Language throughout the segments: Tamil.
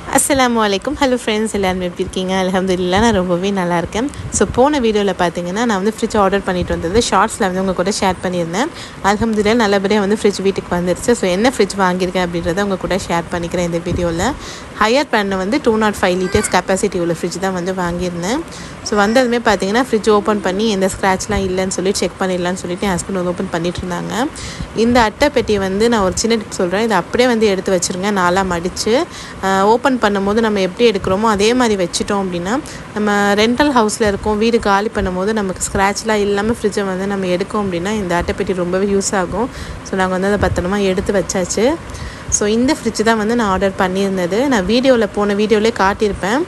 அஸ்ஸலாமு அலைக்கும் ஹலோ ஃப்ரெண்ட்ஸ் எல்லாரும் எப்படி இருக்கீங்க அலமதுல்லா நான் ரொம்பவே நல்லா இருக்கேன் ஸோ போன வீடியோவில் பார்த்தீங்கன்னா நான் வந்து ஃப்ரிட்ஜ் ஆர்டர் பண்ணிட்டு வந்தது ஷார்ட்ஸில் வந்து உங்கள் கூட ஷேர் பண்ணியிருந்தேன் அலமதுல்லா நல்லபடியாக வந்து ஃப்ரிட்ஜ் வீட்டுக்கு வந்துருச்சு ஸோ என்ன ஃப்ரிட்ஜ் வாங்கியிருக்கேன் அப்படின்றத உங்கள் கூட ஷேர் பண்ணிக்கிறேன் இந்த வீடியோவில் ஹையர் பண்ண வந்து two nought five litres capacity உள்ள ஃப்ரிட்ஜ் தான் வந்து வாங்கியிருந்தேன் ஸோ வந்ததுமே பார்த்தீங்கன்னா ஃப்ரிட்ஜ் ஓப்பன் பண்ணி எந்த ஸ்க்ராட்ச்லாம் இல்லைன்னு சொல்லி செக் பண்ணிடலான்னு சொல்லிட்டு என் ஹஸ்பண்ட் வந்து ஓப்பன் பண்ணிட்டு இருந்தாங்க இந்த அட்டை பெட்டியை வந்து நான் ஒரு சின்ன டிப் சொல்கிறேன் இதை அப்படியே வந்து எடுத்து வச்சுருங்க நாளாக மடித்து ஓப்பன் பண்ணும்போது நம்ம எப்படி எடுக்கிறோமோ அதே மாதிரி வச்சுட்டோம் அப்படின்னா நம்ம ரெண்டல் ஹவுஸில் இருக்கோம் வீடு காலி பண்ணும்போது நமக்கு ஸ்க்ராட்ச்லாம் இல்லாமல் ஃப்ரிட்ஜை வந்து நம்ம எடுக்கோம் அப்படின்னா இந்த அட்டைப்பெட்டி ரொம்பவே யூஸ் ஆகும் ஸோ நாங்கள் வந்து அதை பத்திரமா எடுத்து வச்சாச்சு ஸோ இந்த ஃப்ரிட்ஜ் தான் வந்து நான் ஆர்டர் பண்ணியிருந்தது நான் வீடியோவில் போன வீடியோவிலே காட்டியிருப்பேன்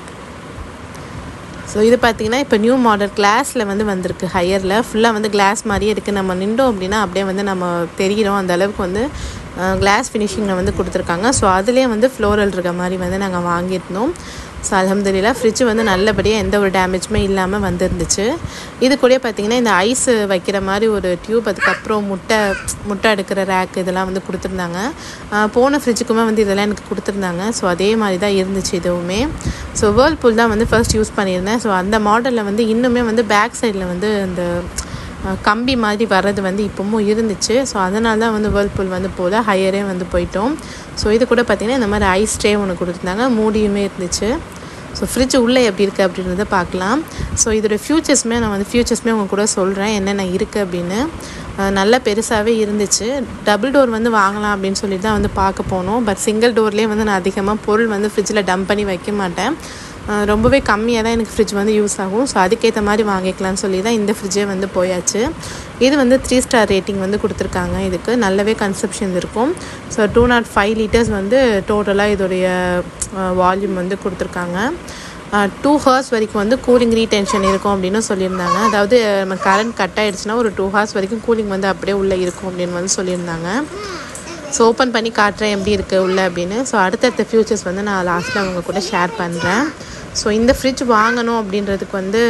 ஸோ இது பார்த்திங்கன்னா இப்போ நியூ மாடல் கிளாஸில் வந்து வந்திருக்கு ஹையரில் ஃபுல்லாக வந்து கிளாஸ் மாதிரியே இருக்குது நம்ம நின்றோம் அப்படின்னா அப்படியே வந்து நம்ம தெரிகிறோம் அந்த அளவுக்கு வந்து கிளாஸ் ஃபினிஷிங்கில் வந்து கொடுத்துருக்காங்க ஸோ அதுலேயே வந்து ஃப்ளோரல் இருக்க மாதிரி வந்து நாங்கள் வாங்கியிருந்தோம் ஸோ அலமதுல்லா ஃப்ரிட்ஜ் வந்து நல்லபடியாக எந்த ஒரு டேமேஜுமே இல்லாமல் வந்துருந்துச்சு இது கூட பார்த்திங்கன்னா இந்த ஐஸ் வைக்கிற மாதிரி ஒரு டியூப் அதுக்கப்புறம் முட்டை முட்டை எடுக்கிற ரேக் இதெல்லாம் வந்து கொடுத்துருந்தாங்க போன ஃப்ரிட்ஜுக்குமே வந்து இதெல்லாம் எனக்கு கொடுத்துருந்தாங்க ஸோ அதே மாதிரி தான் இருந்துச்சு இதுவுமே ஸோ வேர்ல்பூல் தான் வந்து ஃபர்ஸ்ட் யூஸ் பண்ணியிருந்தேன் ஸோ அந்த மாடலில் வந்து இன்னுமே வந்து பேக் சைடில் வந்து அந்த கம்பி மாதிரி வர்றது வந்து இப்போவும் இருந்துச்சு ஸோ அதனால தான் வந்து வேர்ல்பூல் வந்து போல ஹையரே வந்து போயிட்டோம் ஸோ இது கூட பார்த்திங்கன்னா இந்த மாதிரி ஐஸ் ட்ரே ஒன்று கொடுத்துருந்தாங்க மூடியுமே இருந்துச்சு ஸோ ஃப்ரிட்ஜ் உள்ளே எப்படி இருக்குது அப்படின்றத பார்க்கலாம் ஸோ இதோட ஃபியூச்சர்ஸுமே நான் வந்து ஃபியூச்சர்ஸுமே உங்கள் கூட சொல்கிறேன் என்னென்ன இருக்குது அப்படின்னு நல்ல பெருசாகவே இருந்துச்சு டபுள் டோர் வந்து வாங்கலாம் அப்படின்னு சொல்லி தான் வந்து பார்க்க போனோம் பட் சிங்கிள் டோர்லேயே வந்து நான் அதிகமாக பொருள் வந்து ஃப்ரிட்ஜில் டம்ப் பண்ணி வைக்க மாட்டேன் ரொம்பவே கம்மியாக தான் எனக்கு ஃப்ரிட்ஜ் வந்து யூஸ் ஆகும் ஸோ அதுக்கேற்ற மாதிரி வாங்கிக்கலாம்னு சொல்லி தான் இந்த ஃப்ரிட்ஜே வந்து போயாச்சு இது வந்து த்ரீ ஸ்டார் ரேட்டிங் வந்து கொடுத்துருக்காங்க இதுக்கு நல்லாவே கன்சப்ஷன் இருக்கும் so two nought five litres வந்து டோட்டலாக இதோடைய வால்யூம் வந்து கொடுத்துருக்காங்க டூ ஹவர்ஸ் வரைக்கும் வந்து கூலிங் ரீடென்ஷன் இருக்கும் அப்படின்னு சொல்லியிருந்தாங்க அதாவது நம்ம கரண்ட் கட் ஆகிடுச்சுன்னா ஒரு டூ ஹவர்ஸ் வரைக்கும் கூலிங் வந்து அப்படியே உள்ளே இருக்கும் அப்படின்னு வந்து சொல்லியிருந்தாங்க ஸோ ஓப்பன் பண்ணி காட்டுறேன் எப்படி இருக்குது உள்ளே அப்படின்னு ஸோ அடுத்தடுத்த ஃபியூச்சர்ஸ் வந்து நான் லாஸ்ட்டில் அவங்க கூட ஷேர் பண்ணுறேன் ஸோ இந்த ஃப்ரிட்ஜ் வாங்கணும் அப்படின்றதுக்கு வந்து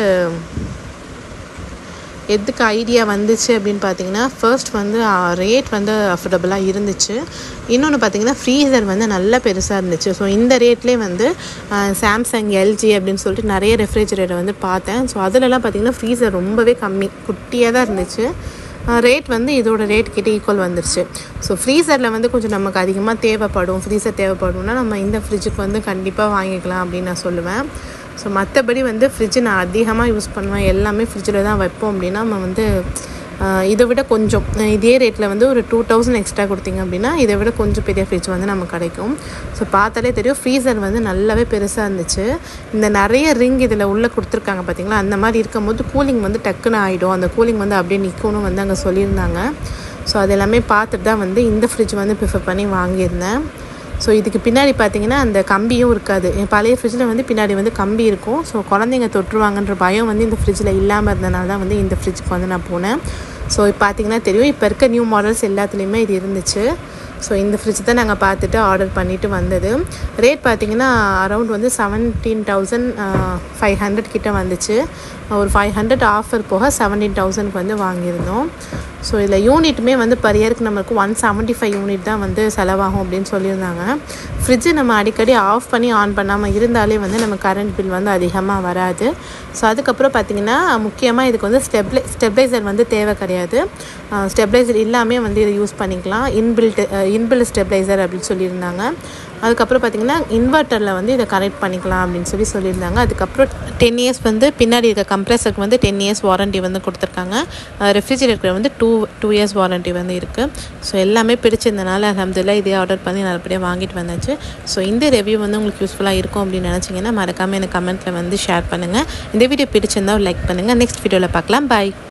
எதுக்கு ஐடியா வந்துச்சு அப்படின்னு பார்த்தீங்கன்னா ஃபர்ஸ்ட் வந்து ரேட் வந்து அஃபோர்டபுளாக இருந்துச்சு இன்னொன்று பார்த்தீங்கன்னா ஃப்ரீசர் வந்து நல்ல பெருசாக இருந்துச்சு ஸோ இந்த ரேட்லேயே வந்து சாம்சங் எல்ஜி அப்படின்னு சொல்லிட்டு நிறைய ரெஃப்ரிஜரேட்டர் வந்து பார்த்தேன் ஸோ அதிலலாம் பார்த்தீங்கன்னா ஃப்ரீசர் ரொம்பவே கம்மி குட்டியாக தான் இருந்துச்சு ரேட் வந்து இதோட ரேட் கிட்ட ஈக்குவல் வந்துருச்சு ஸோ ஃப்ரீசரில் வந்து கொஞ்சம் நமக்கு அதிகமாக தேவைப்படும் ஃப்ரீசர் தேவைப்படும்னா நம்ம இந்த ஃப்ரிட்ஜுக்கு வந்து கண்டிப்பாக வாங்கிக்கலாம் அப்படின்னு நான் சொல்லுவேன் ஸோ மற்றபடி வந்து ஃப்ரிட்ஜு நான் அதிகமாக யூஸ் பண்ணுவேன் எல்லாமே ஃப்ரிட்ஜில் தான் வைப்போம் அப்படின்னா நம்ம வந்து இதை விட கொஞ்சம் இதே ரேட்டில் வந்து ஒரு டூ தௌசண்ட் எக்ஸ்ட்ரா கொடுத்தீங்க அப்படின்னா இதை விட கொஞ்சம் பெரிய ஃப்ரிட்ஜ் வந்து நமக்கு கிடைக்கும் ஸோ பார்த்தாலே தெரியும் ஃப்ரீசர் வந்து நல்லாவே பெருசாக இருந்துச்சு இந்த நிறைய ரிங் இதில் உள்ளே கொடுத்துருக்காங்க பார்த்தீங்களா அந்த மாதிரி இருக்கும்போது கூலிங் வந்து டக்குன்னு ஆகிடும் அந்த கூலிங் வந்து அப்படியே நிற்கணும் வந்து அங்கே சொல்லியிருந்தாங்க ஸோ அது எல்லாமே பார்த்துட்டு தான் வந்து இந்த ஃப்ரிட்ஜ் வந்து ப்ரிஃபர் பண்ணி வாங்கியிருந்தேன் ஸோ இதுக்கு பின்னாடி பார்த்தீங்கன்னா அந்த கம்பியும் இருக்காது பழைய ஃப்ரிட்ஜில் வந்து பின்னாடி வந்து கம்பி இருக்கும் ஸோ குழந்தைங்க தொற்றுவாங்கன்ற பயம் வந்து இந்த ஃப்ரிட்ஜில் இல்லாமல் இருந்தனால தான் வந்து இந்த ஃப்ரிட்ஜுக்கு வந்து நான் போனேன் ஸோ இப்போ பார்த்தீங்கன்னா தெரியும் இப்போ இருக்க நியூ மாடல்ஸ் எல்லாத்துலேயுமே இது இருந்துச்சு ஸோ இந்த ஃப்ரிட்ஜ் தான் நாங்கள் பார்த்துட்டு ஆர்டர் பண்ணிவிட்டு வந்தது ரேட் பார்த்திங்கன்னா அரவுண்ட் வந்து செவன்டீன் தௌசண்ட் ஃபைவ் ஹண்ட்ரட் கிட்டே வந்துச்சு ஒரு ஃபைவ் ஹண்ட்ரட் ஆஃபர் போக செவன்டீன் தௌசண்ட்க்கு வந்து வாங்கியிருந்தோம் ஸோ இதில் யூனிட்டுமே வந்து பர் இயருக்கு நம்மளுக்கு ஒன் செவன்ட்டி ஃபைவ் யூனிட் தான் வந்து செலவாகும் அப்படின்னு சொல்லியிருந்தாங்க ஃப்ரிட்ஜு நம்ம அடிக்கடி ஆஃப் பண்ணி ஆன் பண்ணாமல் இருந்தாலே வந்து நம்ம கரண்ட் பில் வந்து அதிகமாக வராது ஸோ அதுக்கப்புறம் பார்த்திங்கன்னா முக்கியமாக இதுக்கு வந்து ஸ்டெப்லை ஸ்டெப்லைசர் வந்து தேவை கிடையாது ஸ்டெப்லைசர் இல்லாமே வந்து இதை யூஸ் பண்ணிக்கலாம் இன்பில்ட் இன்பில்ட் ஸ்டெப்லைசர் அப்படின்னு சொல்லியிருந்தாங்க அதுக்கப்புறம் பார்த்திங்கன்னா இன்வெர்ட்டரில் வந்து இதை கனெக்ட் பண்ணிக்கலாம் அப்படின்னு சொல்லி சொல்லியிருந்தாங்க அதுக்கப்புறம் டென் இயர்ஸ் வந்து பின்னாடி இருக்க கம்ப்ரெசருக்கு வந்து டென் இயர்ஸ் வாரண்ட்டி வந்து கொடுத்துருக்காங்க ரெஃப்ரிஜிரேட்டர் வந்து டூ டூ இயர்ஸ் வாரண்ட்டி வந்து இருக்குது ஸோ எல்லாமே பிடிச்சிருந்தனால அலமதுல்லா இதே ஆர்டர் பண்ணி நல்லபடியாக வாங்கிட்டு வந்தாச்சு ஸோ இந்த ரிவ்யூ வந்து உங்களுக்கு யூஸ்ஃபுல்லாக இருக்கும் அப்படின்னு நினச்சிங்கன்னா மறக்காமல் எனக்கு கமெண்ட்டில் வந்து ஷேர் பண்ணுங்கள் இந்த வீடியோ பிடிச்சிருந்தா லைக் பண்ணுங்கள் நெக்ஸ்ட் வீடியோவில் பார்க்கலாம் பாய்